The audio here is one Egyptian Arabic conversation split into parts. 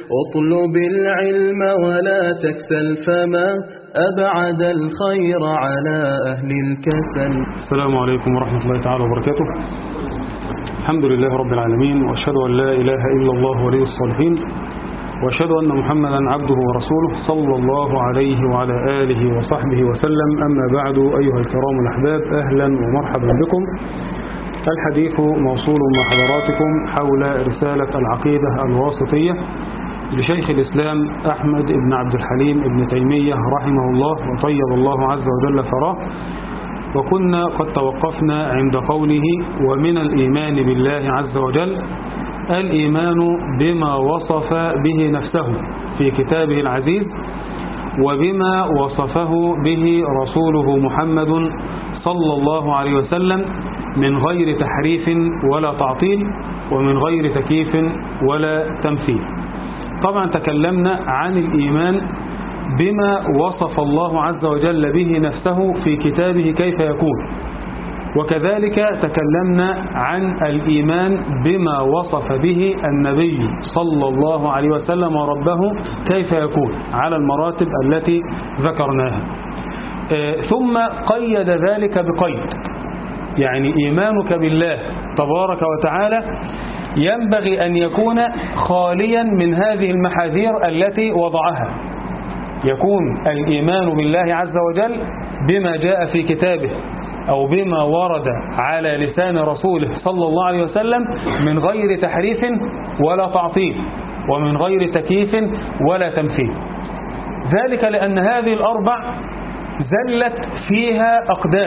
اطلب العلم ولا تكسل فما أبعد الخير على أهل الكسل السلام عليكم ورحمة الله تعالى وبركاته الحمد لله رب العالمين وأشهد أن لا إله إلا الله ولي الصالحين وأشهد أن محمدا عبده ورسوله صلى الله عليه وعلى آله وصحبه وسلم أما بعد أيها الكرام الأحباب أهلا ومرحبا بكم الحديث موصول مع حضراتكم حول رسالة العقيدة الواسطية لشيخ الإسلام أحمد بن عبد الحليم بن تيمية رحمه الله وطيب الله عز وجل ثراه وكنا قد توقفنا عند قوله ومن الإيمان بالله عز وجل الإيمان بما وصف به نفسه في كتابه العزيز وبما وصفه به رسوله محمد صلى الله عليه وسلم من غير تحريف ولا تعطيل ومن غير تكييف ولا تمثيل طبعا تكلمنا عن الإيمان بما وصف الله عز وجل به نفسه في كتابه كيف يكون وكذلك تكلمنا عن الإيمان بما وصف به النبي صلى الله عليه وسلم ربه كيف يكون على المراتب التي ذكرناها ثم قيد ذلك بقيد يعني إيمانك بالله تبارك وتعالى ينبغي أن يكون خاليا من هذه المحاذير التي وضعها يكون الإيمان بالله عز وجل بما جاء في كتابه أو بما ورد على لسان رسوله صلى الله عليه وسلم من غير تحريف ولا تعطيل ومن غير تكييف ولا تمثيل ذلك لأن هذه الأربع زلت فيها أقدام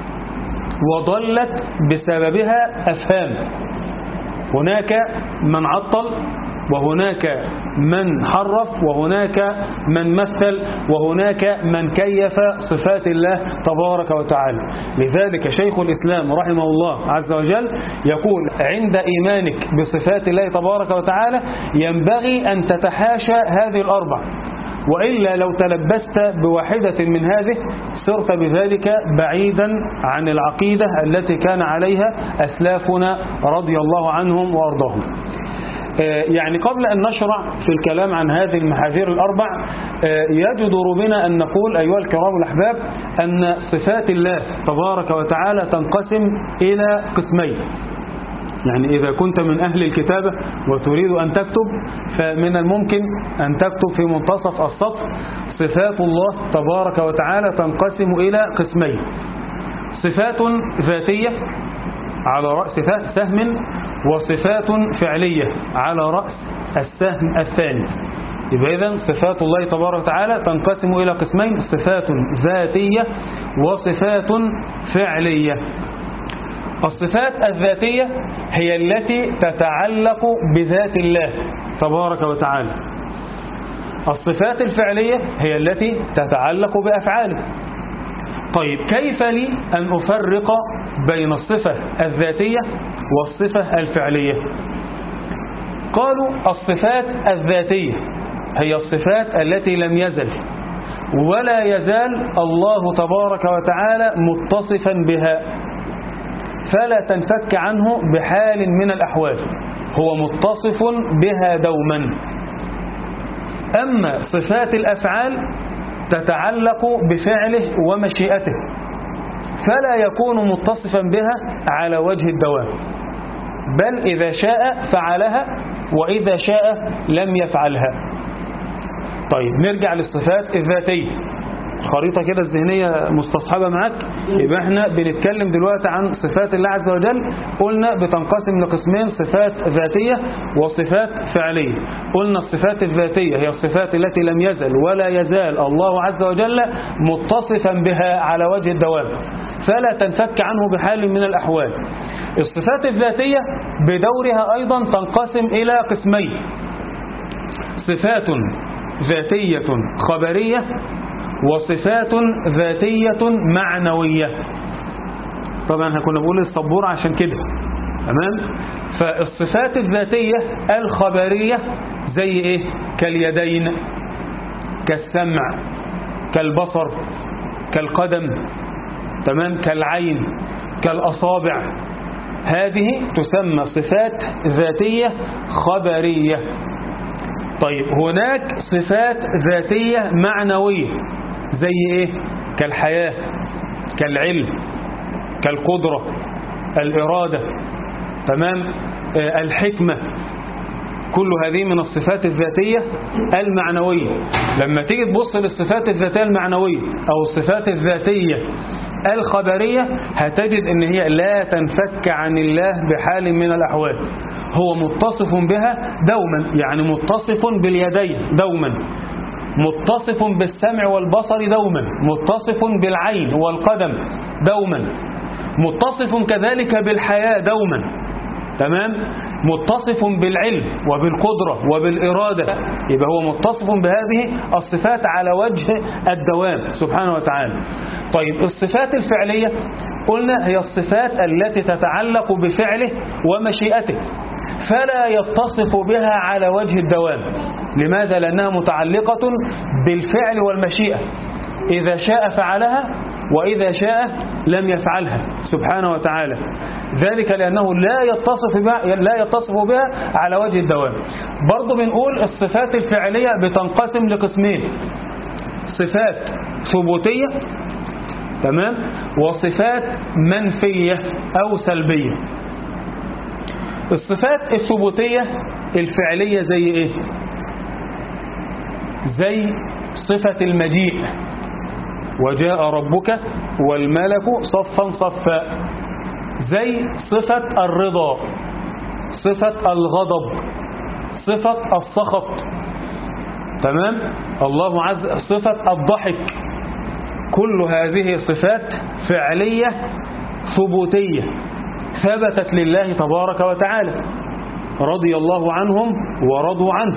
وضلت بسببها أفهام هناك من عطل وهناك من حرف وهناك من مثل وهناك من كيف صفات الله تبارك وتعالى لذلك شيخ الإسلام رحمه الله عز وجل يقول عند إيمانك بصفات الله تبارك وتعالى ينبغي أن تتحاشى هذه الأربع وإلا لو تلبست بواحدة من هذه صرت بذلك بعيدا عن العقيدة التي كان عليها أسلافنا رضي الله عنهم وأرضاهم يعني قبل أن نشرع في الكلام عن هذه المحاذير الأربع يجدر بنا أن نقول أيها الكرام الأحباب أن صفات الله تبارك وتعالى تنقسم إلى قسمين يعني إذا كنت من أهل الكتابة وتريد أن تكتب فمن الممكن أن تكتب في منتصف السطر صفات الله تبارك وتعالى تنقسم إلى قسمين صفات ذاتية على رأس سهم وصفات فعلية على رأس السهم الثاني يبقى إذن صفات الله تبارك وتعالى تنقسم إلى قسمين صفات ذاتية وصفات فعلية الصفات الذاتية هي التي تتعلق بذات الله تبارك وتعالى الصفات الفعلية هي التي تتعلق بأفعاله طيب كيف لي أن أفرق بين الصفة الذاتية والصفة الفعلية قالوا الصفات الذاتية هي الصفات التي لم يزل ولا يزال الله تبارك وتعالى متصفا بها فلا تنفك عنه بحال من الأحوال هو متصف بها دوما أما صفات الأفعال تتعلق بفعله ومشيئته فلا يكون متصفا بها على وجه الدوام بل إذا شاء فعلها وإذا شاء لم يفعلها طيب نرجع للصفات الذاتية الخريطة كده الذهنية مستصحبة معاك يبقى احنا بنتكلم دلوقتي عن صفات الله عز وجل قلنا بتنقسم لقسمين صفات ذاتية وصفات فعلية قلنا الصفات الذاتية هي الصفات التي لم يزل ولا يزال الله عز وجل متصفا بها على وجه الدوام فلا تنفك عنه بحال من الأحوال الصفات الذاتية بدورها أيضا تنقسم إلى قسمين صفات ذاتية خبرية وصفات ذاتية معنوية طبعا كنا بقول الصبور عشان كده تمام فالصفات الذاتية الخبرية زي ايه كاليدين كالسمع كالبصر كالقدم تمام كالعين كالأصابع هذه تسمى صفات ذاتية خبرية طيب هناك صفات ذاتية معنوية زي ايه كالحياة كالعلم كالقدرة الإرادة تمام آه الحكمة كل هذه من الصفات الذاتية المعنوية لما تيجي تبص للصفات الذاتية المعنوية أو الصفات الذاتية الخبرية هتجد ان هي لا تنفك عن الله بحال من الأحوال هو متصف بها دوما يعني متصف باليدين دوما متصف بالسمع والبصر دوما متصف بالعين والقدم دوما متصف كذلك بالحياة دوما تمام متصف بالعلم وبالقدرة وبالإرادة يبقى هو متصف بهذه الصفات على وجه الدوام سبحانه وتعالى طيب الصفات الفعلية قلنا هي الصفات التي تتعلق بفعله ومشيئته فلا يتصف بها على وجه الدوام لماذا؟ لأنها متعلقة بالفعل والمشيئة إذا شاء فعلها وإذا شاء لم يفعلها سبحانه وتعالى ذلك لأنه لا يتصف بها, لا يتصف بها على وجه الدوام برضو بنقول الصفات الفعلية بتنقسم لقسمين صفات ثبوتية تمام وصفات منفية أو سلبية الصفات الثبوتية الفعلية زي ايه زي صفة المجيء وجاء ربك والملك صفا صفا زي صفة الرضا صفة الغضب صفة السخط تمام الله عز صفة الضحك كل هذه صفات فعلية ثبوتية ثبتت لله تبارك وتعالى رضي الله عنهم ورضوا عنه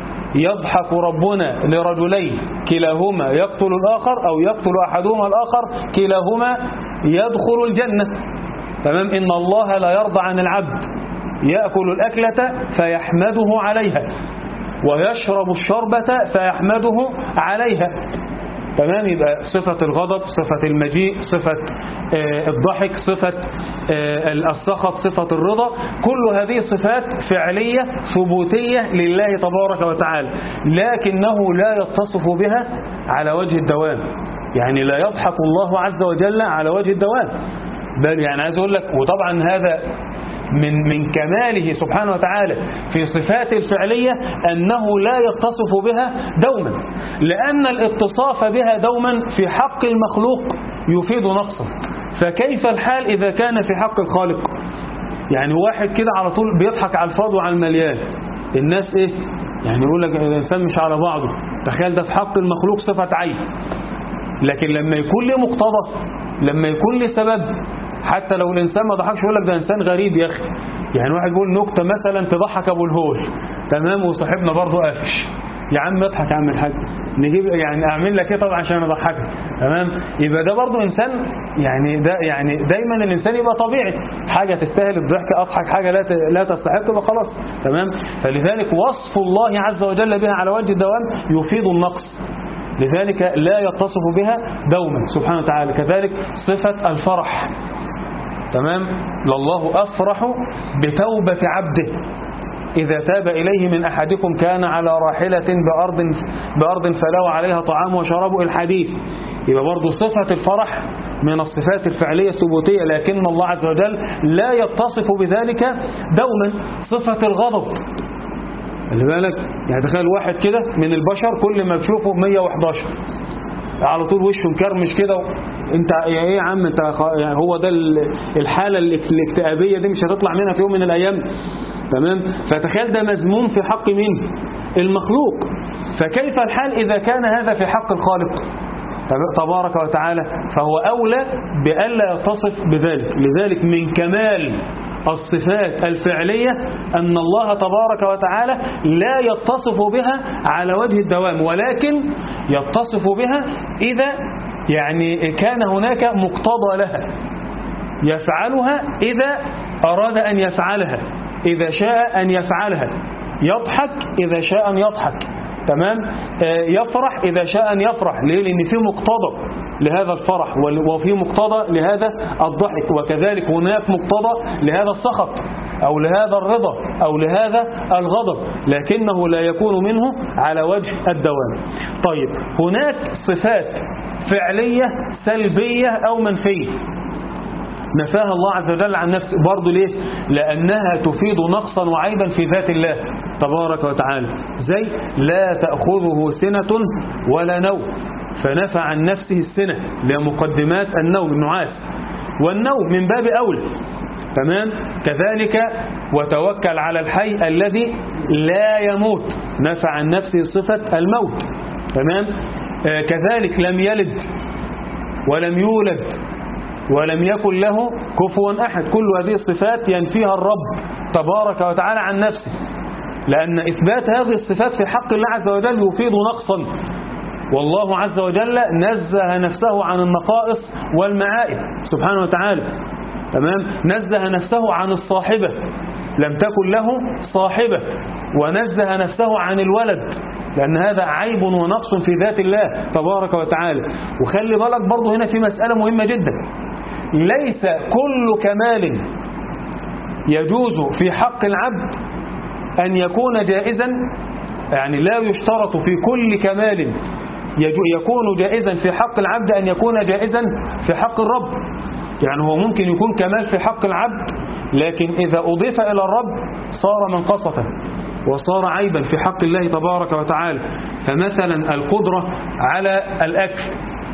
يضحك ربنا لرجلين كلاهما يقتل الآخر أو يقتل أحدهما الآخر كلاهما يدخل الجنة تمام إن الله لا يرضى عن العبد يأكل الأكلة فيحمده عليها ويشرب الشربة فيحمده عليها تمام يبقى صفة الغضب صفة المجيء صفة آه الضحك صفة آه السخط صفة الرضا كل هذه صفات فعلية ثبوتية لله تبارك وتعالى لكنه لا يتصف بها على وجه الدوام يعني لا يضحك الله عز وجل على وجه الدوام بل يعني عايز أقول لك وطبعا هذا من من كماله سبحانه وتعالى في صفات الفعلية أنه لا يتصف بها دوما لأن الاتصاف بها دوما في حق المخلوق يفيد نقصا فكيف الحال إذا كان في حق الخالق يعني واحد كده على طول بيضحك على الفاضي وعلى المليان الناس ايه يعني يقول لك الإنسان مش على بعضه تخيل ده في حق المخلوق صفة عين لكن لما يكون له مقتضى لما يكون له سبب حتى لو الإنسان ما ضحكش يقول لك ده إنسان غريب يا أخي يعني واحد يقول نكتة مثلا تضحك أبو الهول تمام وصاحبنا برضه قافش يا عم اضحك يا عم الحاج نجيب يعني اعمل لك ايه طبعا عشان اضحكك تمام يبقى ده برضه انسان يعني ده يعني دايما الانسان يبقى طبيعي حاجه تستاهل الضحك اضحك حاجه لا لا تستحق يبقى خلاص تمام فلذلك وصف الله عز وجل بها على وجه الدوام يفيد النقص لذلك لا يتصف بها دوما سبحانه وتعالى كذلك صفة الفرح تمام لله أفرح بتوبة عبده إذا تاب إليه من أحدكم كان على راحلة بأرض, بأرض فلو عليها طعام وشراب الحديث يبقى برضو صفة الفرح من الصفات الفعلية الثبوتية لكن الله عز وجل لا يتصف بذلك دوما صفة الغضب خلي بالك يعني تخيل واحد كده من البشر كل ما تشوفه 111 على طول وشه مكرمش كده انت يا ايه يا عم انت يعني هو ده الحاله الاكتئابيه دي مش هتطلع منها في يوم من الايام تمام فتخيل ده مذموم في حق مين المخلوق فكيف الحال اذا كان هذا في حق الخالق تبارك وتعالى فهو اولى بالا يتصف بذلك لذلك من كمال الصفات الفعلية أن الله تبارك وتعالى لا يتصف بها على وجه الدوام ولكن يتصف بها إذا يعني كان هناك مقتضى لها يفعلها إذا أراد أن يفعلها إذا شاء أن يفعلها يضحك إذا شاء أن يضحك تمام يفرح إذا شاء أن يفرح ليه لأن في مقتضى لهذا الفرح وفي مقتضى لهذا الضحك وكذلك هناك مقتضى لهذا السخط أو لهذا الرضا أو لهذا الغضب لكنه لا يكون منه على وجه الدوام طيب هناك صفات فعلية سلبية أو منفية نفاها الله عز وجل عن نفسه برضه ليه لأنها تفيد نقصا وعيبا في ذات الله تبارك وتعالى زي لا تأخذه سنة ولا نوم فنفى عن نفسه السنة لمقدمات النوم النعاس والنوم من باب أولى تمام كذلك وتوكل على الحي الذي لا يموت نفى عن نفسه صفة الموت تمام آه كذلك لم يلد ولم يولد ولم يكن له كفوا أحد كل هذه الصفات ينفيها الرب تبارك وتعالى عن نفسه لأن إثبات هذه الصفات في حق الله عز وجل يفيد نقصا والله عز وجل نزه نفسه عن النقائص والمعائب سبحانه وتعالى تمام نزه نفسه عن الصاحبة لم تكن له صاحبة ونزه نفسه عن الولد لأن هذا عيب ونقص في ذات الله تبارك وتعالى وخلي بالك برضه هنا في مسألة مهمة جدا ليس كل كمال يجوز في حق العبد أن يكون جائزا يعني لا يشترط في كل كمال يكون جائزا في حق العبد أن يكون جائزا في حق الرب يعني هو ممكن يكون كمال في حق العبد لكن إذا أضيف إلى الرب صار منقصة وصار عيبا في حق الله تبارك وتعالى فمثلا القدرة على الأكل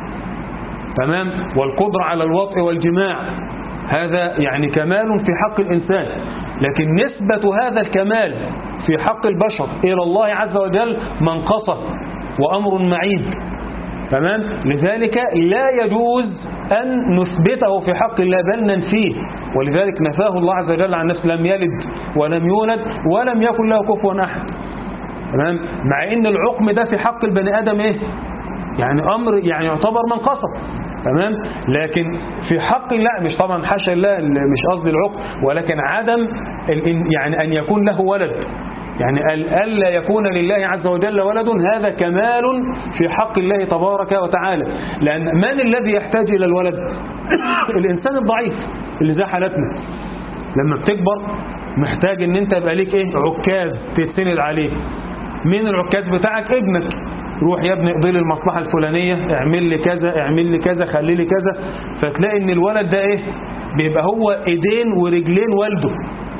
تمام والقدرة على الوطء والجماع هذا يعني كمال في حق الإنسان لكن نسبة هذا الكمال في حق البشر إلى الله عز وجل منقصة وأمر معيب تمام لذلك لا يجوز أن نثبته في حق الله بل ننفيه ولذلك نفاه الله عز وجل عن نفسه لم يلد ولم يولد ولم يكن له كفوا أحد تمام مع ان العقم ده في حق البني آدم ايه يعني أمر يعني يعتبر منقصة تمام لكن في حق الله مش طبعا حاشا الله مش قصدي العقم ولكن عدم يعني أن يكون له ولد يعني ألا يكون لله عز وجل ولد هذا كمال في حق الله تبارك وتعالى لأن من الذي يحتاج إلى الولد الإنسان الضعيف اللي زي حالتنا لما بتكبر محتاج ان انت يبقى ليك ايه عكاز تتسند عليه مين العكاز بتاعك ابنك روح يا ابني اقضي لي المصلحة الفلانية اعمل لي كذا اعمل لي كذا خلي لي كذا فتلاقي ان الولد ده ايه بيبقى هو ايدين ورجلين والده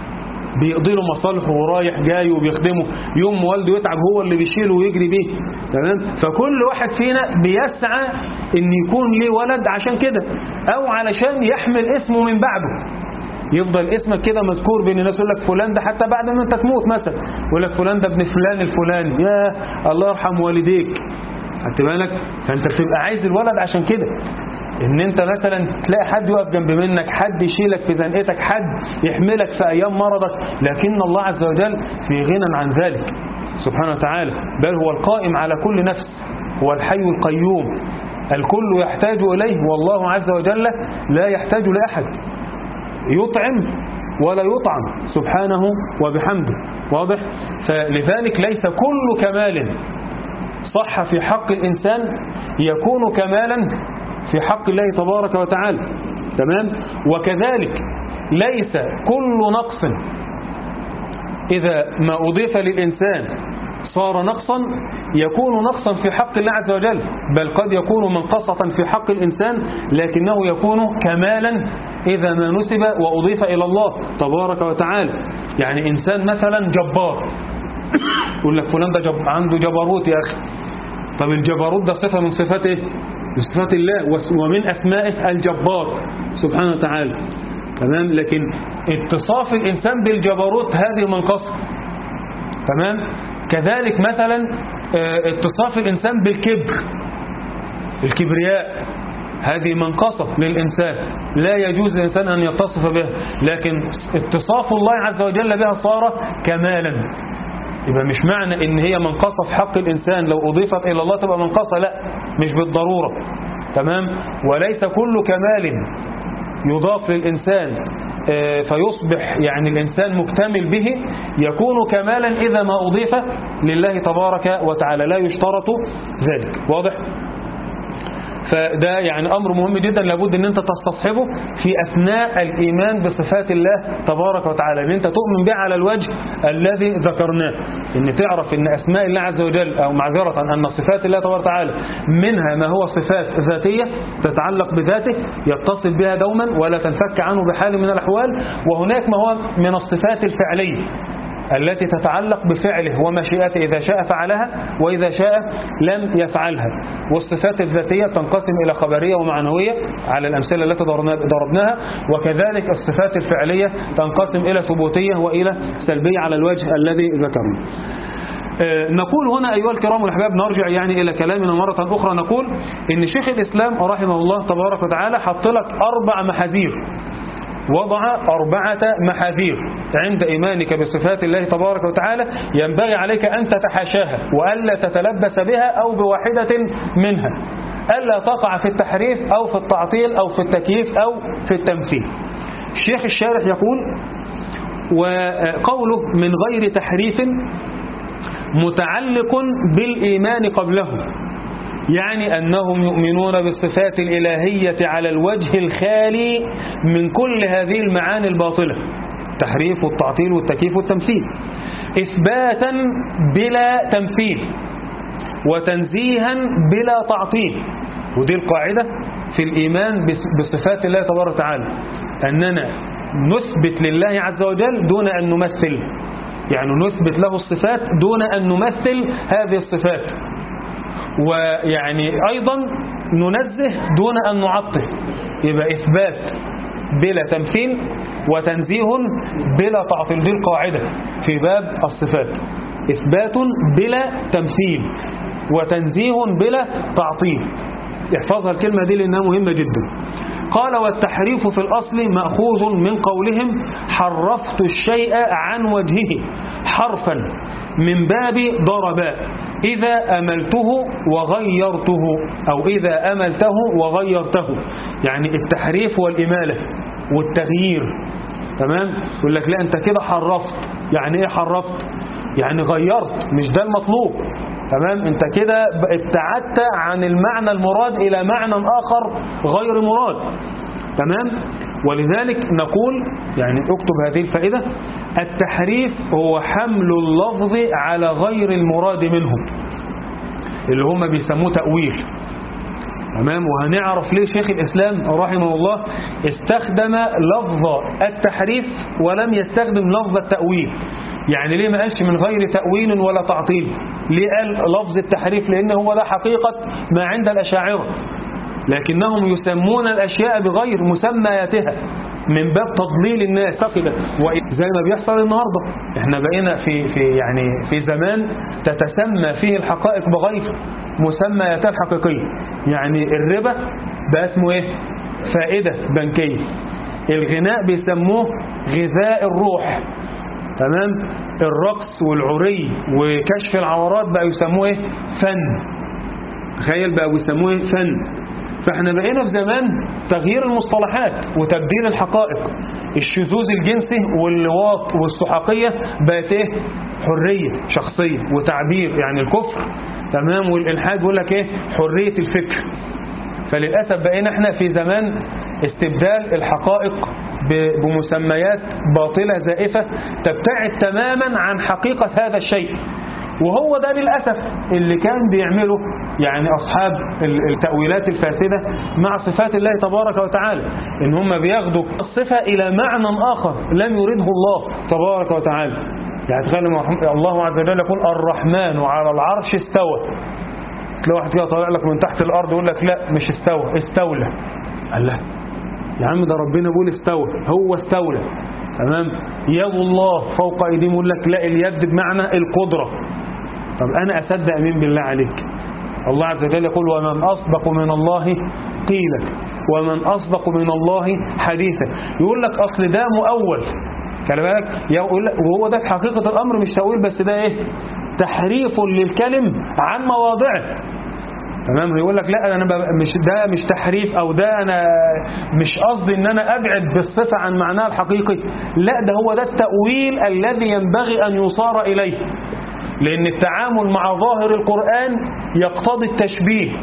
بيقضي له مصالحه ورايح جاي وبيخدمه يوم والده يتعب هو اللي بيشيله ويجري بيه تمام فكل واحد فينا بيسعى ان يكون ليه ولد عشان كده او علشان يحمل اسمه من بعده يفضل اسمك كده مذكور بين الناس يقول لك فلان ده حتى بعد ما انت تموت مثلا يقول لك فلان ده ابن فلان الفلاني يا الله يرحم والديك خدت بالك فانت بتبقى عايز الولد عشان كده ان انت مثلا تلاقي حد يقف جنب منك حد يشيلك في زنقتك حد يحملك في ايام مرضك لكن الله عز وجل في غنى عن ذلك سبحانه وتعالى بل هو القائم على كل نفس هو الحي القيوم الكل يحتاج إليه والله عز وجل لا يحتاج لأحد يطعم ولا يطعم سبحانه وبحمده واضح فلذلك ليس كل كمال صح في حق الإنسان يكون كمالا في حق الله تبارك وتعالى تمام وكذلك ليس كل نقص إذا ما أضيف للإنسان صار نقصا يكون نقصا في حق الله عز وجل بل قد يكون منقصة في حق الإنسان لكنه يكون كمالا إذا ما نسب وأضيف إلى الله تبارك وتعالى يعني إنسان مثلا جبار يقول لك فلان ده جب عنده جبروت يا أخي طب الجبروت ده صفة من صفات إيه؟ من صفات الله ومن أسمائه الجبار سبحانه وتعالى تمام لكن اتصاف الإنسان بالجبروت هذه منقصة تمام كذلك مثلا اتصاف الإنسان بالكبر الكبرياء هذه منقصة للإنسان لا يجوز للإنسان أن يتصف بها لكن اتصاف الله عز وجل بها صار كمالا يبقى مش معنى ان هي منقصة في حق الإنسان لو أضيفت إلى الله تبقى منقصة لا مش بالضرورة تمام وليس كل كمال يضاف للإنسان فيصبح يعني الإنسان مكتمل به يكون كمالا إذا ما أضيف لله تبارك وتعالى لا يشترط ذلك واضح فده يعني أمر مهم جدا لابد أن أنت تستصحبه في أثناء الإيمان بصفات الله تبارك وتعالى أن أنت تؤمن به على الوجه الذي ذكرناه أن تعرف أن أسماء الله عز وجل أو معذرة أن صفات الله تبارك وتعالى منها ما هو صفات ذاتية تتعلق بذاته يتصف بها دوما ولا تنفك عنه بحال من الأحوال وهناك ما هو من الصفات الفعلية التي تتعلق بفعله ومشيئته إذا شاء فعلها وإذا شاء لم يفعلها والصفات الذاتية تنقسم إلى خبرية ومعنوية على الأمثلة التي ضربناها وكذلك الصفات الفعلية تنقسم إلى ثبوتية وإلى سلبية على الوجه الذي ذكرنا نقول هنا أيها الكرام والأحباب نرجع يعني إلى كلامنا مرة أخرى نقول إن شيخ الإسلام رحمه الله تبارك وتعالى حط لك أربع محاذير وضع أربعة محاذير عند إيمانك بصفات الله تبارك وتعالى ينبغي عليك أن تتحاشاها وألا تتلبس بها أو بواحدة منها ألا تقع في التحريف أو في التعطيل أو في التكييف أو في التمثيل الشيخ الشارح يقول وقوله من غير تحريف متعلق بالإيمان قبله يعني أنهم يؤمنون بالصفات الإلهية على الوجه الخالي من كل هذه المعاني الباطلة التحريف والتعطيل والتكييف والتمثيل إثباتا بلا تمثيل وتنزيها بلا تعطيل ودي القاعدة في الإيمان بصفات الله تبارك وتعالى أننا نثبت لله عز وجل دون أن نمثل يعني نثبت له الصفات دون أن نمثل هذه الصفات ويعني أيضا ننزه دون أن نعطل يبقى إثبات بلا تمثيل وتنزيه بلا تعطيل دي القاعدة في باب الصفات إثبات بلا تمثيل وتنزيه بلا تعطيل احفظها الكلمة دي لأنها مهمة جدا قال والتحريف في الأصل مأخوذ من قولهم حرفت الشيء عن وجهه حرفا من باب ضربا إذا أملته وغيرته أو إذا أملته وغيرته يعني التحريف والإمالة والتغيير تمام يقول لك لا أنت كده حرفت يعني إيه حرفت يعني غيرت مش ده المطلوب تمام انت كده ابتعدت عن المعنى المراد إلى معنى آخر غير مراد تمام ولذلك نقول يعني اكتب هذه الفائدة التحريف هو حمل اللفظ على غير المراد منه اللي هم بيسموه تأويل تمام وهنعرف ليه شيخ الإسلام رحمه الله استخدم لفظ التحريف ولم يستخدم لفظ التأويل يعني ليه ما قالش من غير تأويل ولا تعطيل ليه قال لفظ التحريف لأن هو ده حقيقة ما عند الأشاعرة لكنهم يسمون الأشياء بغير مسمياتها من باب تضليل الناس فقدت زي ما بيحصل النهاردة احنا بقينا في, في يعني في زمان تتسمى فيه الحقائق بغير مسمياتها الحقيقية يعني الربا ده اسمه ايه فائدة بنكية الغناء بيسموه غذاء الروح تمام الرقص والعري وكشف العورات بقى يسموه ايه فن تخيل بقى يسموه فن فاحنا بقينا في زمان تغيير المصطلحات وتبديل الحقائق الشذوذ الجنسي واللواط والسحاقية بقت ايه حرية شخصية وتعبير يعني الكفر تمام والإلحاد بيقول لك ايه حرية الفكر فللأسف بقينا احنا في زمان استبدال الحقائق بمسميات باطلة زائفة تبتعد تماما عن حقيقة هذا الشيء وهو ده للأسف اللي كان بيعمله يعني أصحاب التأويلات الفاسدة مع صفات الله تبارك وتعالى إن هم بياخدوا الصفة إلى معنى آخر لم يرده الله تبارك وتعالى يعني تخيل الله عز وجل يقول الرحمن على العرش استوى تلاقي واحد كده طالع لك من تحت الأرض يقول لك لا مش استوى استولى قال لا يا عم ده ربنا بيقول استوى هو استولى تمام يد الله فوق ايديهم يقول لك لا اليد بمعنى القدرة طب انا اصدق مين بالله عليك الله عز وجل يقول ومن اصدق من الله قيلا ومن اصدق من الله حديثا يقول لك اصل ده مؤول خلي بالك يقول لك وهو ده في حقيقة الامر مش تأويل بس ده ايه تحريف للكلم عن مواضعه تمام يقول لك لا انا مش ده مش تحريف او ده انا مش قصدي ان انا ابعد بالصفه عن معناها الحقيقي لا ده هو ده التاويل الذي ينبغي ان يصار اليه لان التعامل مع ظاهر القران يقتضي التشبيه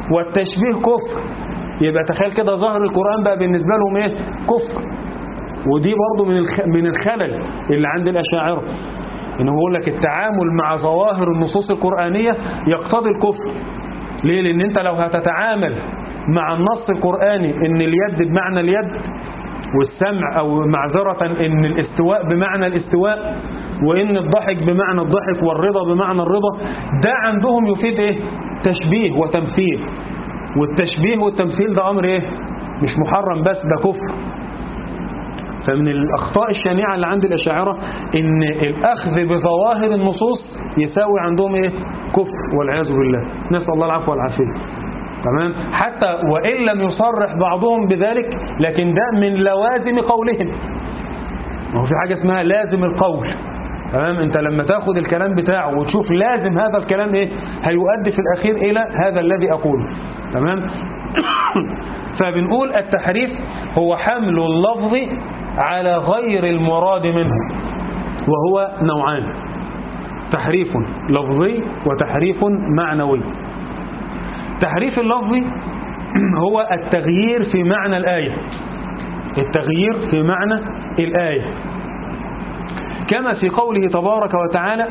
والتشبيه كفر يبقى تخيل كده ظهر القرآن بقى بالنسبة لهم ايه كفر ودي برضو من الخ... من الخلل اللي عند الأشاعرة إنه بيقول لك التعامل مع ظواهر النصوص القرآنية يقتضي الكفر ليه لأن أنت لو هتتعامل مع النص القرآني إن اليد بمعنى اليد والسمع أو معذرة إن الاستواء بمعنى الاستواء وإن الضحك بمعنى الضحك والرضا بمعنى الرضا ده عندهم يفيد إيه تشبيه وتمثيل والتشبيه والتمثيل ده أمر إيه مش محرم بس ده كفر فمن الأخطاء الشنيعة اللي عند الأشاعرة إن الأخذ بظواهر النصوص يساوي عندهم إيه كفر والعياذ بالله نسأل الله العفو والعافية تمام حتى وإن لم يصرح بعضهم بذلك لكن ده من لوازم قولهم ما هو في حاجة اسمها لازم القول تمام انت لما تاخد الكلام بتاعه وتشوف لازم هذا الكلام ايه هيؤدي في الاخير الى هذا الذي اقوله تمام فبنقول التحريف هو حمل اللفظ على غير المراد منه وهو نوعان تحريف لفظي وتحريف معنوي تحريف اللفظي هو التغيير في معنى الآية التغيير في معنى الآية كما في قوله تبارك وتعالى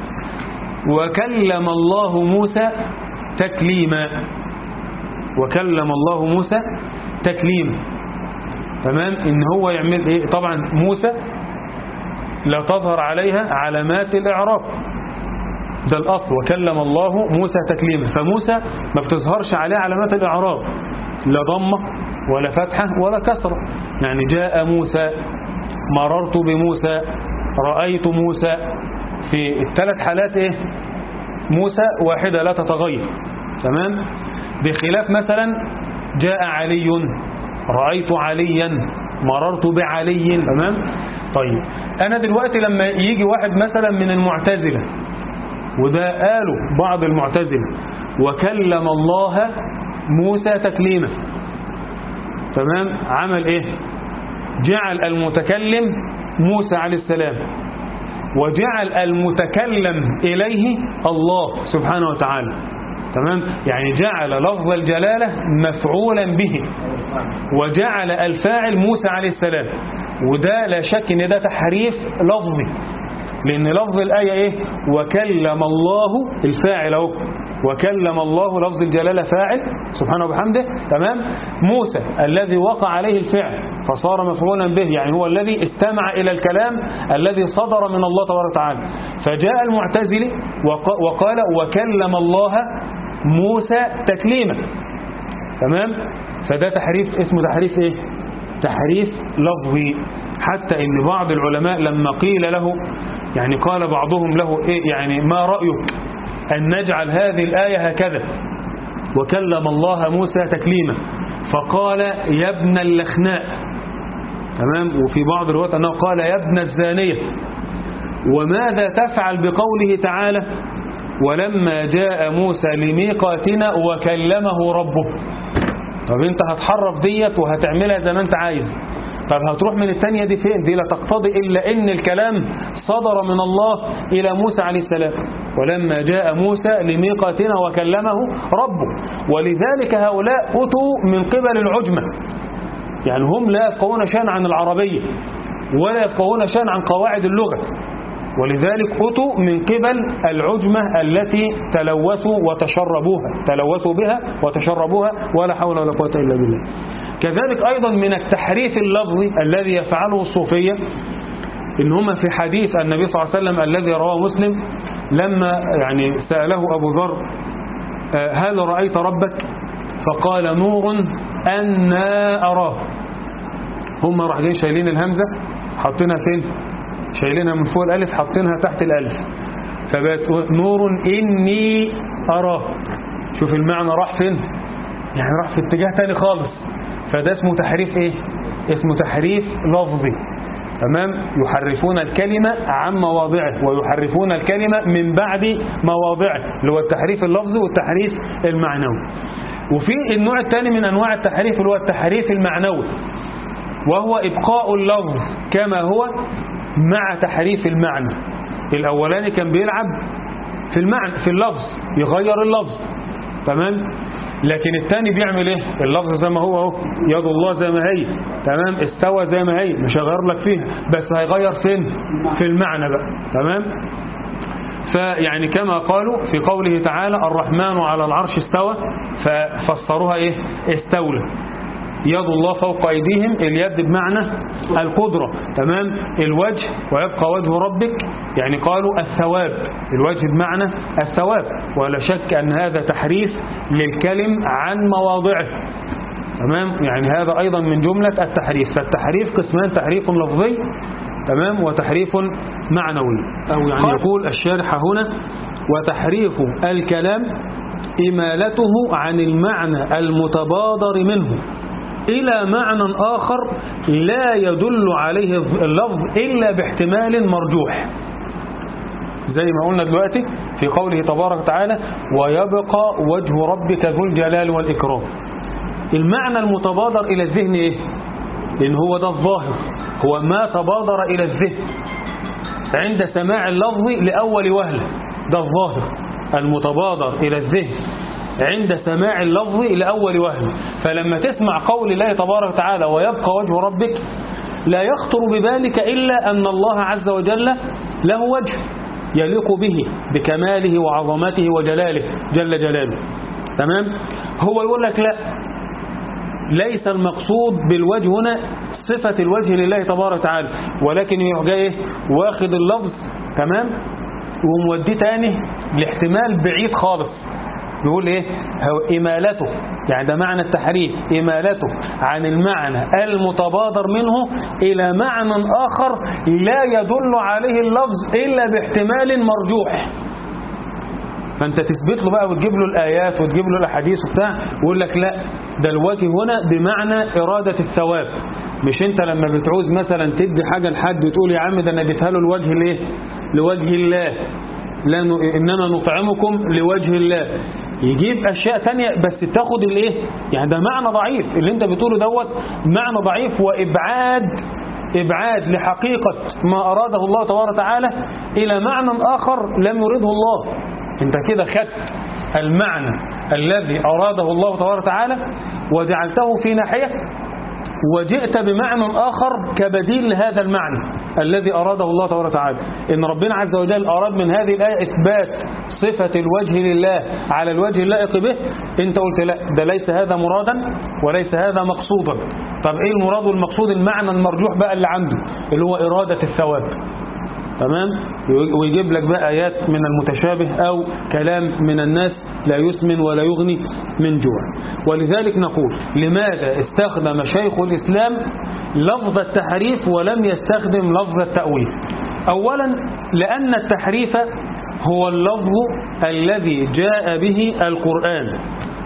وكلم الله موسى تكليما وكلم الله موسى تكليما تمام ان هو يعمل ايه طبعا موسى لا تظهر عليها علامات الاعراب ده الاصل وكلم الله موسى تكليما فموسى ما بتظهرش عليه علامات الاعراب لا ضمه ولا فتحه ولا كسره يعني جاء موسى مررت بموسى رأيت موسى في الثلاث حالات ايه موسى واحدة لا تتغير تمام بخلاف مثلا جاء علي رأيت عليا مررت بعلي تمام طيب أنا دلوقتي لما يجي واحد مثلا من المعتزلة وده قالوا بعض المعتزلة وكلم الله موسى تكليما تمام عمل ايه جعل المتكلم موسى عليه السلام وجعل المتكلم إليه الله سبحانه وتعالى تمام يعني جعل لفظ الجلالة مفعولا به وجعل الفاعل موسى عليه السلام وده لا شك ان ده تحريف لفظي لان لفظ الآية ايه وكلم الله الفاعل اهو وكلم الله لفظ الجلالة فاعل سبحانه وبحمده تمام موسى الذي وقع عليه الفعل فصار مفعولا به يعني هو الذي استمع إلى الكلام الذي صدر من الله تبارك وتعالى فجاء المعتزلي وقال وكلم الله موسى تكليما تمام فده تحريف اسمه تحريف ايه تحريف لفظي حتى ان بعض العلماء لما قيل له يعني قال بعضهم له ايه يعني ما رأيك أن نجعل هذه الآية هكذا وكلم الله موسى تكليما فقال يا ابن اللخناء تمام وفي بعض الروايات أنه قال يا ابن الزانية وماذا تفعل بقوله تعالى ولما جاء موسى لميقاتنا وكلمه ربه طب انت هتحرف ديت وهتعملها زي ما انت عايز طب هتروح من الثانية دي فين دي لا تقتضي إلا إن الكلام صدر من الله إلى موسى عليه السلام ولما جاء موسى لميقاتنا وكلمه ربه ولذلك هؤلاء أتوا من قبل العجمة يعني هم لا يفقهون شيئا عن العربية ولا يفقهون شيئا عن قواعد اللغة ولذلك أتوا من قبل العجمة التي تلوثوا وتشربوها تلوثوا بها وتشربوها ولا حول ولا قوة إلا بالله كذلك أيضا من التحريف اللفظي الذي يفعله الصوفية إن هم في حديث النبي صلى الله عليه وسلم الذي رواه مسلم لما يعني سأله أبو ذر هل رأيت ربك فقال نور أنا أراه هم راح جايين شايلين الهمزة حاطينها فين شايلينها من فوق الألف حاطينها تحت الألف فبقت نور إني أراه شوف المعنى راح فين يعني راح في اتجاه تاني خالص فده اسمه تحريف ايه اسمه تحريف لفظي تمام يحرفون الكلمة عن مواضعه ويحرفون الكلمة من بعد مواضعه اللي هو التحريف اللفظي والتحريف المعنوي وفي النوع الثاني من أنواع التحريف اللي هو التحريف المعنوي وهو إبقاء اللفظ كما هو مع تحريف المعنى الأولاني كان بيلعب في المعنى في اللفظ يغير اللفظ تمام لكن التاني بيعمل ايه اللفظ زي ما هو اهو يد الله زي ما هي تمام استوى زي ما هي مش هيغير لك فيها بس هيغير فين في المعنى بقى تمام فيعني كما قالوا في قوله تعالى الرحمن على العرش استوى ففسروها ايه استولى يد الله فوق أيديهم اليد بمعنى القدرة تمام الوجه ويبقى وجه ربك يعني قالوا الثواب الوجه بمعنى الثواب ولا شك أن هذا تحريف للكلم عن مواضعه تمام يعني هذا أيضا من جملة التحريف فالتحريف قسمان تحريف لفظي تمام وتحريف معنوي أو يعني يقول الشارح هنا وتحريف الكلام إمالته عن المعنى المتبادر منه إلى معنى آخر لا يدل عليه اللفظ إلا باحتمال مرجوح زي ما قلنا دلوقتي في قوله تبارك وتعالى ويبقى وجه ربك ذو الجلال والإكرام المعنى المتبادر إلى الذهن إيه؟ لأن هو ده الظاهر هو ما تبادر إلى الذهن عند سماع اللفظ لأول وهلة ده الظاهر المتبادر إلى الذهن عند سماع اللفظ لأول وهلة فلما تسمع قول الله تبارك وتعالى ويبقى وجه ربك لا يخطر ببالك إلا أن الله عز وجل له وجه يليق به بكماله وعظمته وجلاله جل جلاله تمام هو يقول لك لا ليس المقصود بالوجه هنا صفة الوجه لله تبارك وتعالى ولكن يروح جاي إيه؟ واخد اللفظ تمام وموديه تاني لاحتمال بعيد خالص بيقول ايه هو إمالته يعني ده معنى التحريف إمالته عن المعنى المتبادر منه إلى معنى آخر لا يدل عليه اللفظ إلا باحتمال مرجوح فانت تثبت له بقى وتجيب له الآيات وتجيب له الأحاديث وبتاع ويقول لك لا ده الوجه هنا بمعنى إرادة الثواب مش انت لما بتعوز مثلا تدي حاجة لحد وتقول يا عم ده انا اديتها له الوجه ليه لوجه الله لا اننا نطعمكم لوجه الله يجيب اشياء تانية بس تاخد الايه يعني ده معنى ضعيف اللي انت بتقوله دوت معنى ضعيف وابعاد ابعاد لحقيقة ما اراده الله تبارك وتعالى الى معنى اخر لم يرده الله انت كده خدت المعنى الذي اراده الله تبارك وتعالى وجعلته في ناحية وجئت بمعنى آخر كبديل لهذا المعنى الذي أراده الله تبارك وتعالى إن ربنا عز وجل أراد من هذه الآية إثبات صفة الوجه لله على الوجه اللائق به أنت قلت لا ده ليس هذا مرادا وليس هذا مقصودا طب إيه المراد والمقصود المعنى المرجوح بقى اللي عنده اللي هو إرادة الثواب تمام ويجيب لك بقى آيات من المتشابه أو كلام من الناس لا يسمن ولا يغني من جوع ولذلك نقول لماذا استخدم شيخ الإسلام لفظ التحريف ولم يستخدم لفظ التأويل أولا لأن التحريف هو اللفظ الذي جاء به القرآن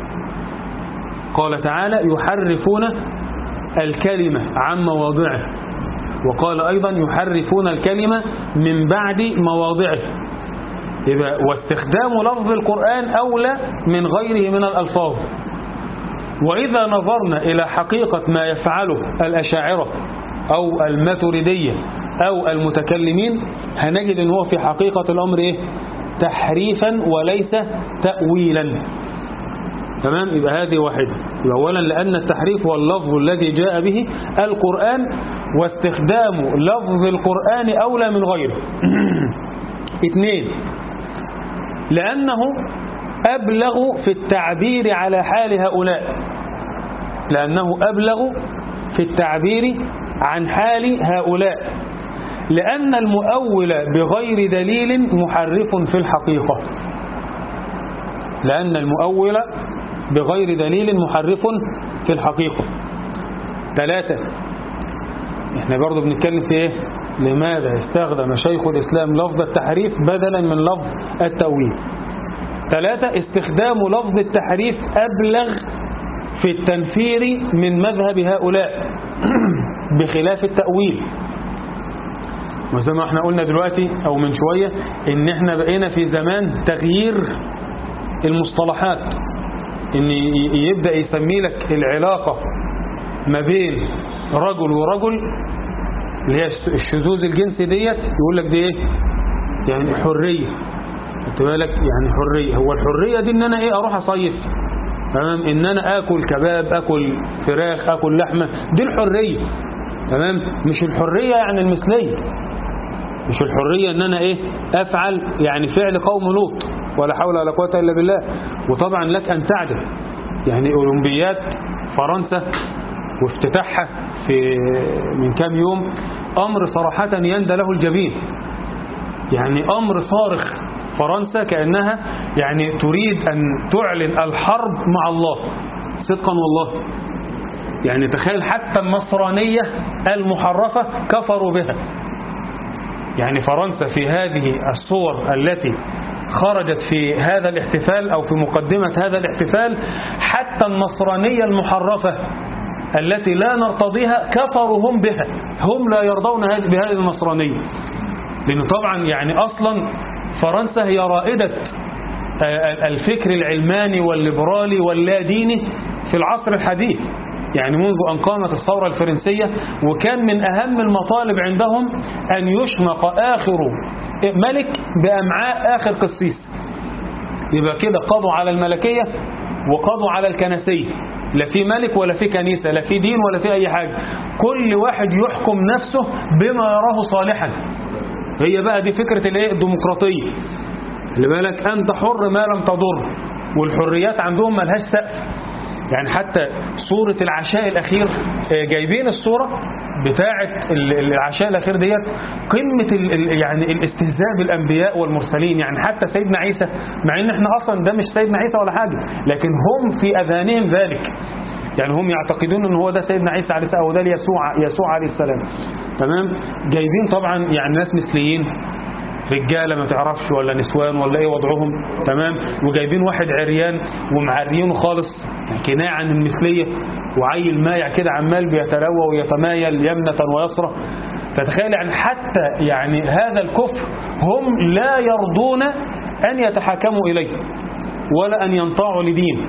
قال تعالى يحرفون الكلمة عن مواضعه وقال أيضا يحرفون الكلمة من بعد مواضعه يبقى واستخدام لفظ القرآن أولى من غيره من الألفاظ وإذا نظرنا إلى حقيقة ما يفعله الأشاعرة أو الماتريدية أو المتكلمين هنجد أنه في حقيقة الأمر إيه؟ تحريفا وليس تأويلا تمام يبقى هذه واحدة يبقى أولا لأن التحريف هو اللفظ الذي جاء به القرآن واستخدام لفظ القرآن أولى من غيره اثنين لأنه أبلغ في التعبير على حال هؤلاء لأنه أبلغ في التعبير عن حال هؤلاء لأن المؤول بغير دليل محرف في الحقيقة لأن المؤول بغير دليل محرف في الحقيقة ثلاثة احنا برضو بنتكلم في ايه لماذا استخدم شيخ الإسلام لفظ التحريف بدلا من لفظ التأويل ثلاثة استخدام لفظ التحريف أبلغ في التنفير من مذهب هؤلاء بخلاف التأويل وزي ما احنا قلنا دلوقتي او من شوية ان احنا بقينا في زمان تغيير المصطلحات ان يبدأ يسمي لك العلاقة ما بين رجل ورجل اللي هي الشذوذ الجنسي ديت يقول لك دي ايه يعني حرية انت بالك يعني حرية هو الحرية دي ان انا ايه اروح اصيف تمام ان انا اكل كباب اكل فراخ اكل لحمه دي الحريه تمام مش الحريه يعني المثليه مش الحريه ان انا ايه افعل يعني فعل قوم لوط ولا حول ولا قوه الا بالله وطبعا لك ان تعجب يعني اولمبياد فرنسا وافتتاحها في من كام يوم امر صراحه يندى له الجبين يعني أمر صارخ فرنسا كأنها يعني تريد أن تعلن الحرب مع الله صدقا والله يعني تخيل حتى النصرانية المحرفة كفروا بها يعني فرنسا في هذه الصور التي خرجت في هذا الاحتفال أو في مقدمة هذا الاحتفال حتى النصرانية المحرفة التي لا نرتضيها كفروا هم بها هم لا يرضون هذه- بهذه النصرانية لأنه طبعا يعني أصلا فرنسا هي رائدة آه، الفكر العلماني والليبرالي واللاديني في العصر الحديث يعني منذ أن قامت الثورة الفرنسية وكان من أهم المطالب عندهم أن يشنق آخر ملك بأمعاء آخر قسيس يبقى كده قضوا على الملكية وقضوا على الكنسية لا في ملك ولا في كنيسة لا في دين ولا في أي حاجة كل واحد يحكم نفسه بما يراه صالحا هي بقى دي فكرة الايه الديمقراطية اللي بالك أنت حر ما لم تضر والحريات عندهم ملهاش سقف يعني حتى صورة العشاء الأخير آه، جايبين الصورة بتاعة ال- العشاء الأخير ديت قمة ال- ال- يعني الاستهزاء بالأنبياء والمرسلين يعني حتى سيدنا عيسى مع ان احنا أصلا ده مش سيدنا عيسى ولا حاجة لكن هم في أذهانهم ذلك يعني هم يعتقدون ان هو ده سيدنا عيسى عليه السلام او ده يسوع يسوع عليه السلام تمام جايبين طبعا يعني ناس مثليين رجاله ما تعرفش ولا نسوان ولا ايه وضعهم تمام وجايبين واحد عريان ومعريينه خالص كناية عن المثليه وعيل مايع كده عمال بيتلوى ويتمايل يمنة ويسرى فتخيل يعني حتى يعني هذا الكفر هم لا يرضون ان يتحاكموا اليه ولا ان ينطاعوا لدين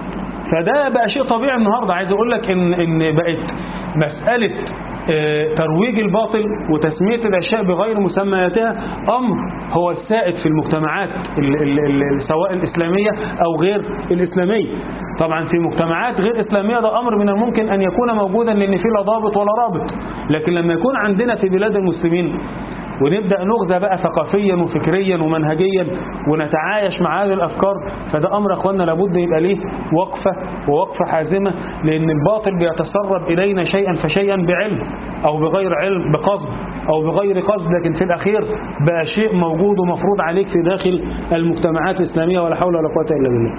فده بقى شيء طبيعي النهارده عايز اقول لك ان ان بقت مساله آه، ترويج الباطل وتسميه الاشياء بغير مسمياتها امر هو السائد في المجتمعات ال ال ال سواء الاسلاميه او غير الاسلاميه طبعا في مجتمعات غير اسلاميه ده امر من الممكن ان يكون موجودا لان فيه لا ضابط ولا رابط لكن لما يكون عندنا في بلاد المسلمين ونبدأ نغزى بقى ثقافيا وفكريا ومنهجيا ونتعايش مع هذه الأفكار فده أمر أخواننا لابد يبقى ليه وقفة ووقفة حازمة لأن الباطل بيتسرب إلينا شيئا فشيئا بعلم أو بغير علم بقصد أو بغير قصد لكن في الأخير بقى شيء موجود ومفروض عليك في داخل المجتمعات الإسلامية ولا حول ولا قوة إلا بالله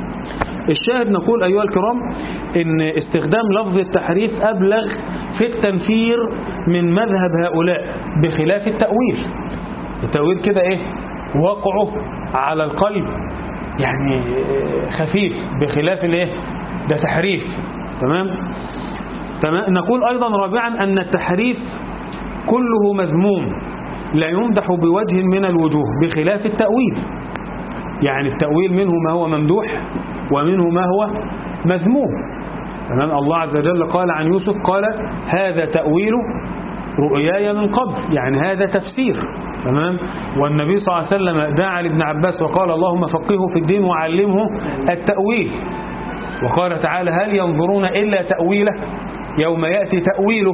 الشاهد نقول أيها الكرام إن استخدام لفظ التحريف أبلغ في التنفير من مذهب هؤلاء بخلاف التأويل التأويل كده إيه وقعه على القلب يعني خفيف بخلاف الإيه ده تحريف تمام تمام نقول أيضا رابعا أن التحريف كله مذموم لا يمدح بوجه من الوجوه بخلاف التأويل يعني التأويل منه ما هو ممدوح ومنه ما هو مذموم تمام الله عز وجل قال عن يوسف قال هذا تأويل رؤياي من قبل يعني هذا تفسير تمام والنبي صلى الله عليه وسلم دعا لابن عباس وقال اللهم فقهه في الدين وعلمه التأويل وقال تعالى هل ينظرون إلا تأويله يوم يأتي تأويله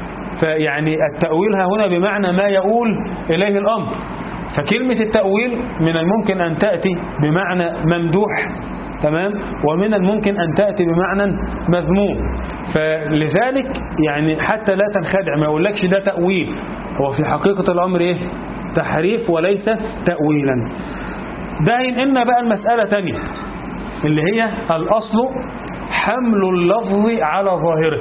فيعني التأويل ها هنا بمعنى ما يقول إليه الأمر فكلمة التأويل من الممكن أن تأتي بمعنى ممدوح تمام ومن الممكن أن تأتي بمعنى مذموم فلذلك يعني حتى لا تنخدع ما يقولكش ده تأويل هو في حقيقة الأمر إيه تحريف وليس تأويلا ده ينقلنا بقى المسألة تانية اللي هي الأصل حمل اللفظ على ظاهره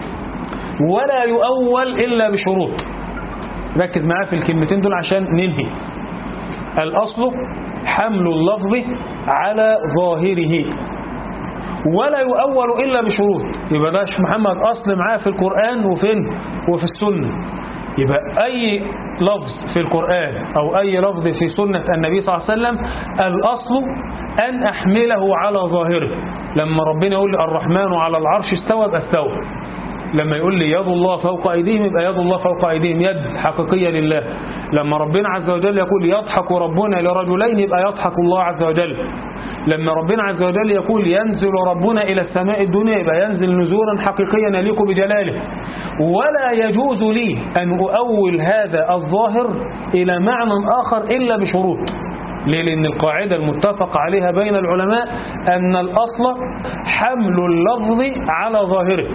ولا يؤول إلا بشروط ركز معايا في الكلمتين دول عشان ننهي الأصل حمل اللفظ على ظاهره ولا يؤول إلا بشروط يبقى ده شيخ محمد أصل معاه في القرآن وفين وفي السنة يبقى أي لفظ في القرآن أو أي لفظ في سنة النبي صلى الله عليه وسلم الأصل أن أحمله على ظاهره لما ربنا يقول الرحمن على العرش استوى يبقى استوى لما يقول لي يد الله فوق أيديهم يبقى يد الله فوق أيديهم يد حقيقية لله لما ربنا عز وجل يقول يضحك ربنا لرجلين يبقى يضحك الله عز وجل لما ربنا عز وجل يقول ينزل ربنا إلى السماء الدنيا يبقى ينزل نزولا حقيقيا يليق بجلاله ولا يجوز لي أن أؤول هذا الظاهر إلى معنى آخر إلا بشروط ليه؟ لأن القاعدة المتفق عليها بين العلماء أن الأصل حمل اللفظ على ظاهره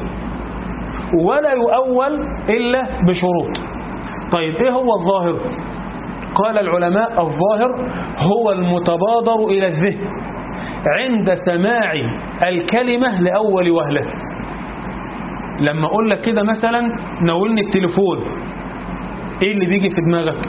ولا يؤول إلا بشروط طيب إيه هو الظاهر قال العلماء الظاهر هو المتبادر إلى الذهن عند سماع الكلمة لأول وهلة لما أقول لك كده مثلا ناولني التليفون إيه اللي بيجي في دماغك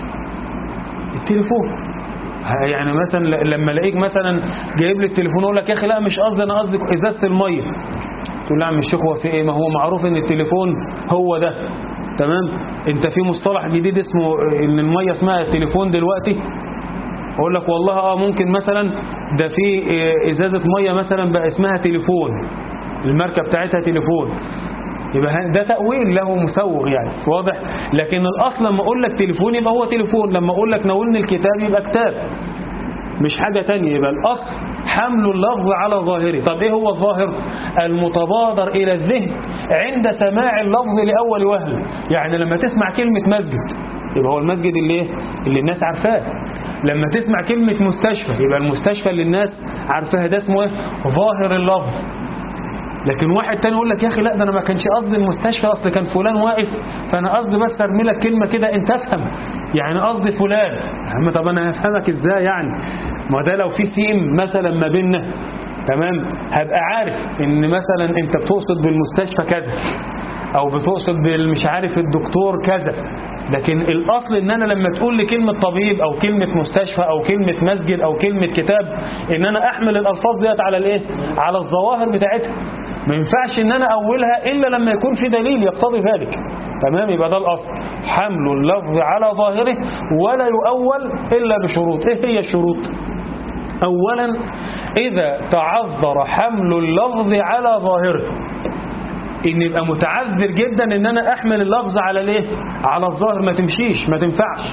التليفون يعني مثلا لما الاقيك مثلا جايب لي التليفون اقول لك يا اخي لا مش قصدي انا قصدي ازازه الميه تقول لا يا عم الشيخ هو في ايه ما هو معروف ان التليفون هو ده تمام انت في مصطلح جديد اسمه ان الميه اسمها التليفون دلوقتي اقول لك والله اه ممكن مثلا ده في ازازه ميه مثلا بقى اسمها تليفون الماركه بتاعتها تليفون يبقى ده تأويل له مسوغ يعني واضح لكن الأصل لما أقول لك تليفون يبقى هو تليفون لما أقول لك ناولني الكتاب يبقى كتاب مش حاجة تانية يبقى الأصل حمل اللفظ على ظاهره طب إيه هو الظاهر المتبادر إلى الذهن عند سماع اللفظ لأول وهلة يعني لما تسمع كلمة مسجد يبقى هو المسجد اللي إيه؟ اللي الناس عارفاه لما تسمع كلمة مستشفى يبقى المستشفى اللي الناس عارفاها ده اسمه ايه ظاهر اللفظ لكن واحد تاني يقول لك يا اخي لا ده انا ما كانش قصدي المستشفى اصل كان فلان واقف فانا قصدي بس ارمي لك كلمه كده انت افهم يعني قصدي فلان يا عم طب انا هفهمك ازاي يعني ما ده لو في سيم مثلا ما بيننا تمام هبقى عارف ان مثلا انت بتقصد بالمستشفى كذا او بتقصد بالمش عارف الدكتور كذا لكن الاصل ان انا لما تقول لي كلمه طبيب او كلمه مستشفى او كلمه مسجد او كلمه كتاب ان انا احمل الالفاظ ديت على الايه على الظواهر بتاعتها ما ينفعش ان انا اولها الا لما يكون في دليل يقتضي ذلك تمام يبقى ده الاصل حمل اللفظ على ظاهره ولا يؤول الا بشروط ايه هي الشروط اولا اذا تعذر حمل اللفظ على ظاهره ان يبقى متعذر جدا ان انا احمل اللفظ على الايه على الظاهر ما تمشيش ما تنفعش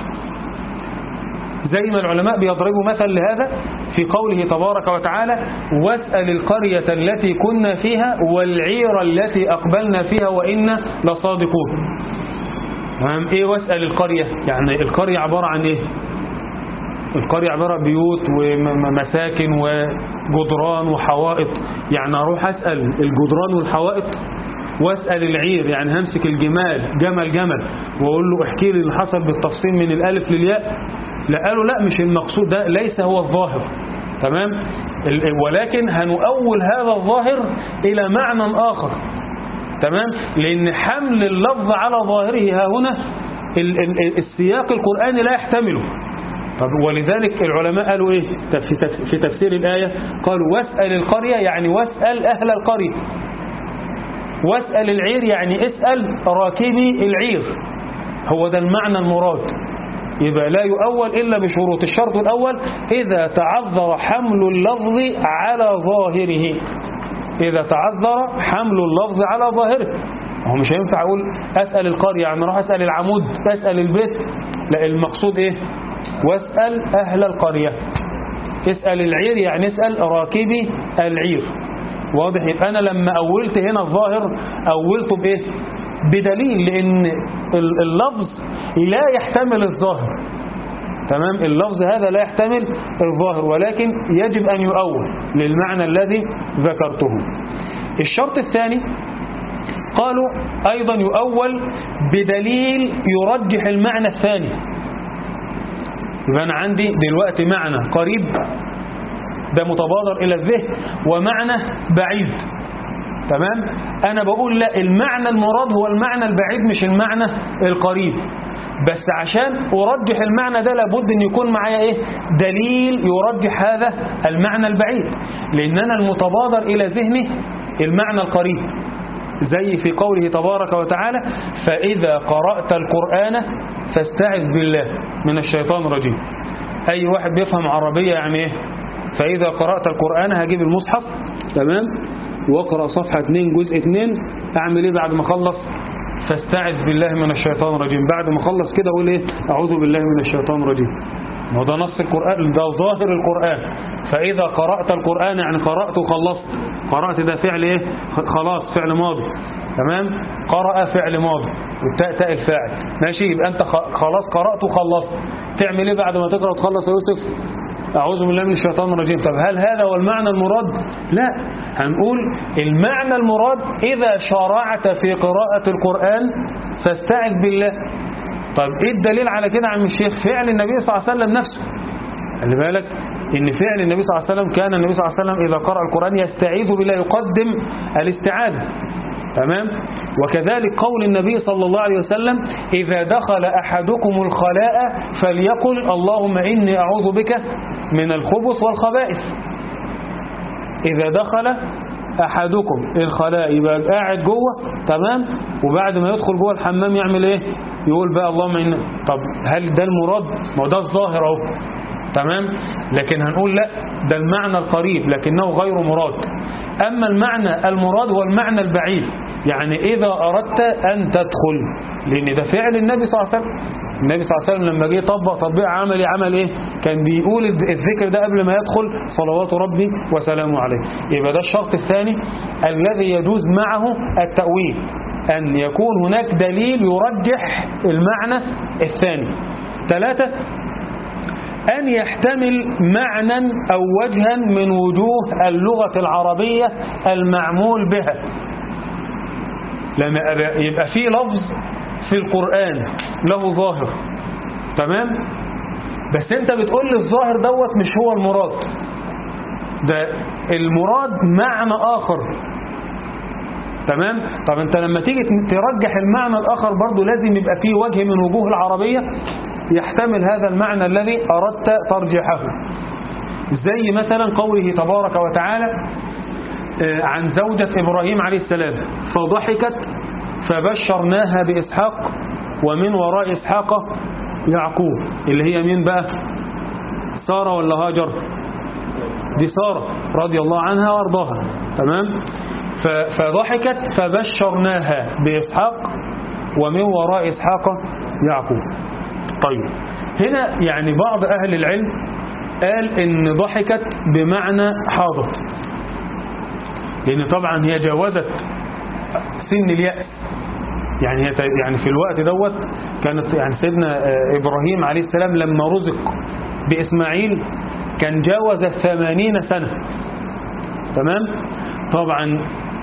زي ما العلماء بيضربوا مثل لهذا في قوله تبارك وتعالى واسأل القرية التي كنا فيها والعير التي أقبلنا فيها وإنا لصادقون تمام ايه واسأل القرية يعني القرية عبارة عن ايه القرية عبارة عن بيوت ومساكن وجدران وحوائط يعني اروح اسأل الجدران والحوائط واسأل العير يعني همسك الجمال جمل جمل واقول له احكي لي اللي حصل بالتفصيل من الالف للياء لا قالوا لا مش المقصود ده ليس هو الظاهر تمام ولكن هنؤول هذا الظاهر إلى معنى آخر تمام لأن حمل اللفظ على ظاهره ها هنا السياق القرآني لا يحتمله طب ولذلك العلماء قالوا ايه في تفسير الآية قالوا واسأل القرية يعني واسأل أهل القرية واسأل العير يعني اسأل راكبي العير هو ده المعنى المراد يبقى لا يؤول إلا بشروط الشرط الأول إذا تعذر حمل اللفظ على ظاهره إذا تعذر حمل اللفظ على ظاهره هو مش هينفع أقول أسأل القرية يعني أروح أسأل العمود أسأل البيت لا المقصود إيه واسأل أهل القرية اسأل العير يعني اسأل راكبي العير واضح يبقى أنا لما أولت هنا الظاهر أولته بإيه بدليل لأن اللفظ لا يحتمل الظاهر تمام اللفظ هذا لا يحتمل الظاهر ولكن يجب أن يؤول للمعنى الذي ذكرته الشرط الثاني قالوا أيضا يؤول بدليل يرجح المعنى الثاني يبقى أنا عندي دلوقتي معنى قريب ده متبادر إلى الذهن ومعنى بعيد تمام أنا بقول لا المعنى المراد هو المعنى البعيد مش المعنى القريب بس عشان أرجح المعنى ده لابد أن يكون معايا إيه دليل يرجح هذا المعنى البعيد لأن أنا المتبادر إلى ذهني المعنى القريب زي في قوله تبارك وتعالى فإذا قرأت القرآن فاستعذ بالله من الشيطان الرجيم أي واحد بيفهم عربية يعني إيه فإذا قرأت القرآن هجيب المصحف تمام واقرأ صفحة 2 جزء 2 اعمل ايه بعد ما اخلص فاستعذ بالله من الشيطان الرجيم بعد ما اخلص كده اقول ايه اعوذ بالله من الشيطان الرجيم ما هو ده نص القرآن ده ظاهر القرآن فإذا قرأت القرآن يعني قرأت وخلصت قرأت ده فعل ايه خلاص فعل ماضي تمام قرأ فعل ماضي والتاء تاء الفاعل ماشي يبقى انت خلاص قرأت وخلصت تعمل ايه بعد ما تقرأ وتخلص يا يوسف أعوذ بالله من الشيطان الرجيم طب هل هذا هو المعنى المراد لا هنقول المعنى المراد إذا شرعت في قراءة القرآن فاستعذ بالله طب ايه الدليل على كده عم الشيخ فعل النبي صلى الله عليه وسلم نفسه خلي بالك ان فعل النبي صلى الله عليه وسلم كان النبي صلى الله عليه وسلم إذا قرأ القرآن يستعيذ بالله يقدم الاستعاذة تمام وكذلك قول النبي صلى الله عليه وسلم إذا دخل أحدكم الخلاء فليقل اللهم إني أعوذ بك من الخبث والخبائث إذا دخل أحدكم الخلاء يبقى قاعد جوه تمام وبعد ما يدخل جوه الحمام يعمل إيه يقول بقى اللهم إن طب هل ده المراد ما هو ده الظاهر أهو تمام لكن هنقول لا ده المعنى القريب لكنه غير مراد أما المعنى المراد هو المعنى البعيد يعني إذا أردت أن تدخل لأن ده فعل النبي صلى الله عليه وسلم النبي صلى الله عليه وسلم لما جه يطبق تطبيق عملي عمل إيه كان بيقول الذكر ده قبل ما يدخل صلوات ربي وسلامه عليه يبقى ده الشرط الثاني الذي يجوز معه التأويل أن يكون هناك دليل يرجح المعنى الثاني ثلاثة أن يحتمل معنى أو وجها من وجوه اللغة العربية المعمول بها لما يبقى في لفظ في القرآن له ظاهر تمام بس انت بتقول لي الظاهر دوت مش هو المراد ده المراد معنى آخر تمام طب انت لما تيجي ترجح المعنى الآخر برضو لازم يبقى فيه وجه من وجوه العربية يحتمل هذا المعنى الذي أردت ترجحه زي مثلا قوله تبارك وتعالى عن زوجة إبراهيم عليه السلام فضحكت فبشرناها بإسحاق ومن وراء إسحاق يعقوب اللي هي مين بقى سارة ولا هاجر دي سارة رضي الله عنها وارضاها تمام فضحكت فبشرناها بإسحاق ومن وراء إسحاق يعقوب طيب هنا يعني بعض أهل العلم قال إن ضحكت بمعنى حاضت لأن طبعا هي جاوزت سن اليأس يعني هي يعني في الوقت دوت كانت يعني سيدنا إبراهيم عليه السلام لما رزق بإسماعيل كان جاوز ثمانين سنة تمام طبعا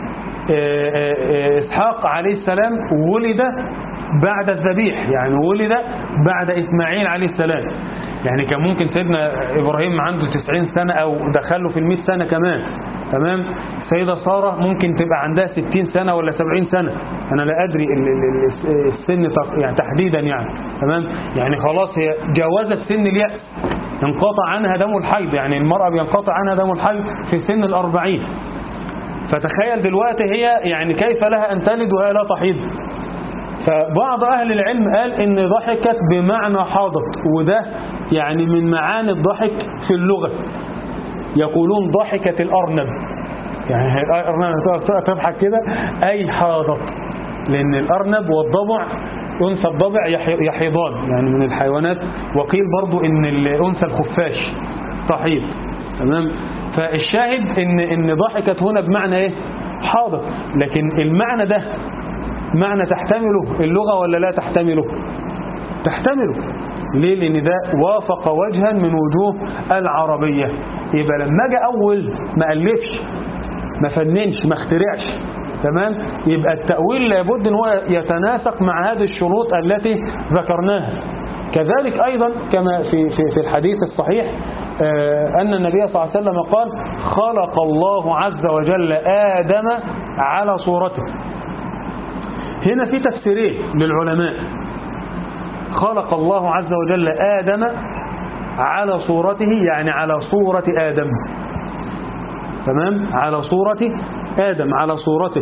إسحاق عليه السلام ولد بعد الذبيح يعني ولد بعد إسماعيل عليه السلام يعني كان ممكن سيدنا إبراهيم عنده 90 سنة أو دخله في المئة سنة كمان تمام سيدة سارة ممكن تبقى عندها 60 سنة ولا 70 سنة أنا لا أدري السن يعني تحديدا يعني تمام يعني خلاص هي جاوزت سن اليأس انقطع عنها دم الحيض يعني المرأة بينقطع عنها دم الحيض في سن الأربعين فتخيل دلوقتي هي يعني كيف لها أن تلد وهي لا تحيض فبعض أهل العلم قال إن ضحكت بمعنى حاضت وده يعني من معاني الضحك في اللغة يقولون ضحكت الأرنب يعني الأرنب تضحك كده أي حاضت لأن الأرنب والضبع أنثى الضبع يحيضان يعني من الحيوانات وقيل برضو إن الأنثى الخفاش تحيض تمام فالشاهد إن إن ضحكت هنا بمعنى إيه حاضت لكن المعنى ده معنى تحتمله اللغة ولا لا تحتمله تحتمله ليه لأن ده وافق وجها من وجوه العربية يبقى لما اجي أول ما ألفش ما فننش ما اخترعش تمام يبقى التأويل لابد ان هو يتناسق مع هذه الشروط التي ذكرناها كذلك أيضا كما في, في, في الحديث الصحيح أن النبي صلى الله عليه وسلم قال خلق الله عز وجل آدم على صورته هنا في تفسيرين للعلماء خلق الله عز وجل آدم على صورته يعني على صورة آدم تمام على صورة آدم على صورته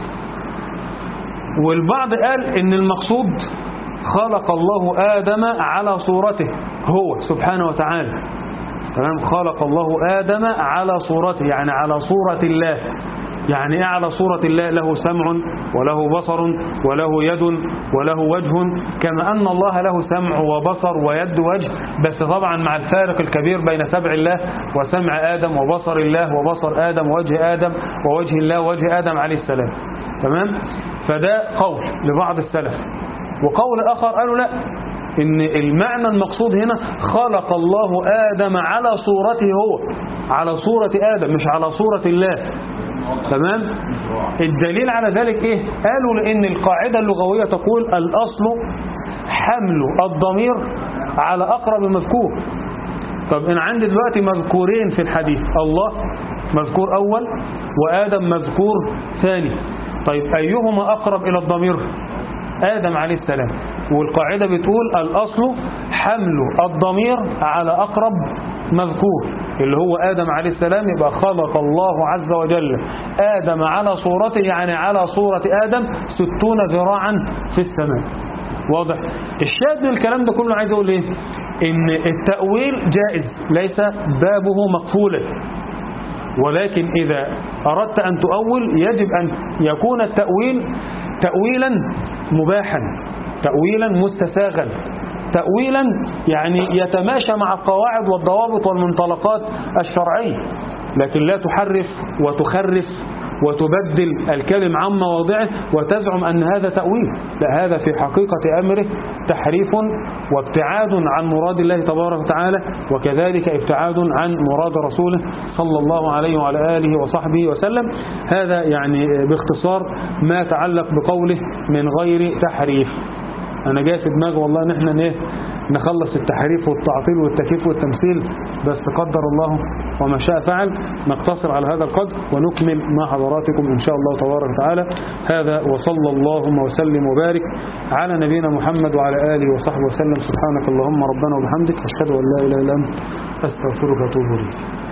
والبعض قال إن المقصود خلق الله آدم على صورته هو سبحانه وتعالى تمام خلق الله آدم على صورته يعني على صورة الله يعني إيه على صورة الله له سمع وله بصر وله يد وله وجه كما أن الله له سمع وبصر ويد وجه بس طبعا مع الفارق الكبير بين سمع الله وسمع آدم وبصر الله وبصر آدم ووجه آدم ووجه الله ووجه آدم عليه السلام تمام فده قول لبعض السلف وقول آخر قالوا لا إن المعنى المقصود هنا خلق الله آدم على صورته هو على صورة آدم مش على صورة الله تمام الدليل على ذلك إيه قالوا لأن القاعدة اللغوية تقول الأصل حمل الضمير على أقرب مذكور طب أنا عندي دلوقتي مذكورين في الحديث الله مذكور أول وآدم مذكور ثاني طيب أيهما أقرب إلى الضمير آدم عليه السلام والقاعدة بتقول الأصل حمل الضمير على أقرب مذكور اللي هو آدم عليه السلام يبقى خلق الله عز وجل آدم على صورته يعني على صورة آدم ستون ذراعا في السماء واضح الشاهد من الكلام ده كله عايز أقول إيه إن التأويل جائز ليس بابه مقفولا ولكن إذا أردت أن تؤول يجب أن يكون التأويل تأويلا مباحا تأويلا مستساغا تأويلا يعني يتماشى مع القواعد والضوابط والمنطلقات الشرعية لكن لا تحرف وتخرف وتبدل الكلم عن مواضعه وتزعم أن هذا تأويل لا هذا في حقيقة أمره تحريف وابتعاد عن مراد الله تبارك وتعالى وكذلك ابتعاد عن مراد رسوله صلى الله عليه وعلى آله وصحبه وسلم هذا يعني باختصار ما يتعلق بقوله من غير تحريف أنا جاي في دماغي والله إن احنا ايه نخلص التحريف والتعطيل والتكييف والتمثيل بس قدر الله وما شاء فعل نقتصر على هذا القدر ونكمل مع حضراتكم إن شاء الله تبارك وتعالى هذا وصلى اللهم وسلم وبارك على نبينا محمد وعلى آله وصحبه وسلم سبحانك اللهم ربنا وبحمدك أشهد أن لا إله إلا أنت أستغفرك وأتوب إليك